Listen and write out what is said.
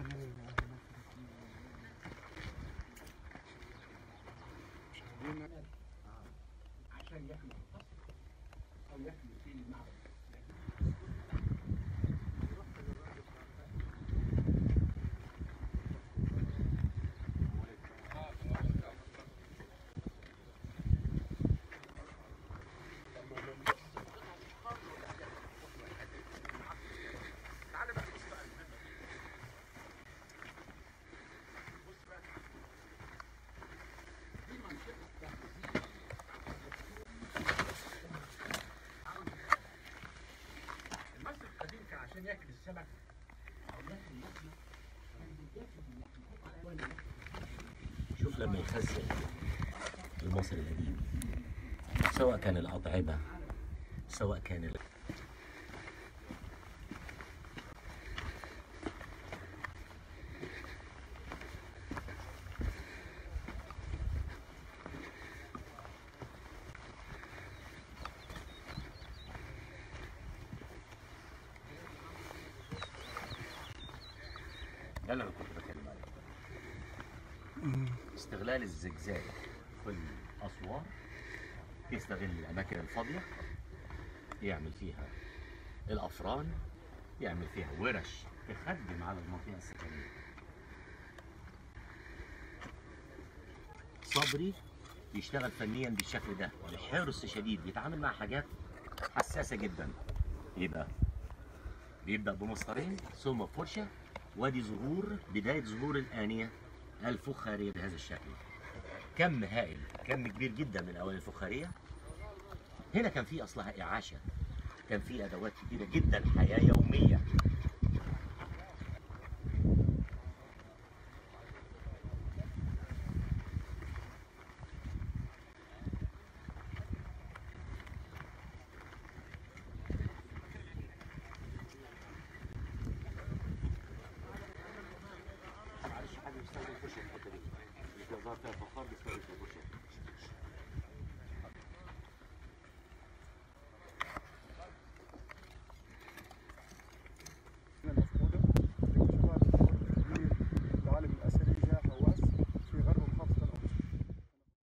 عشان يحمي القصر او يحمي في المعبد المصري القديم كان عشان ياكل السمك او ياكل اللحمه كان بياكل اللحمه شوف لما يخزن المصري القديم سواء كان الأطعمة سواء كان ال... ده اللي انا كنت بتكلم عليه استغلال الزجزاج في الأسوار يستغل الأماكن الفاضية يعمل فيها الأفران يعمل فيها ورش تخدم على المنطقة السكنية صبري يشتغل فنيا بالشكل ده بحرص شديد بيتعامل مع حاجات حساسة جدا يبقى بيبدأ بمسطرين ثم فرشة وادي ظهور بداية ظهور الآنية الفخارية بهذا الشكل كم هائل كم كبير جدا من الأواني الفخارية هنا كان في أصلها إعاشة كان في أدوات كتيرة جدا حياة يومية معلش حد يستخدم فرشة الحتة دي اللي ظهر فيها فخار بيستخدم فيها فرشة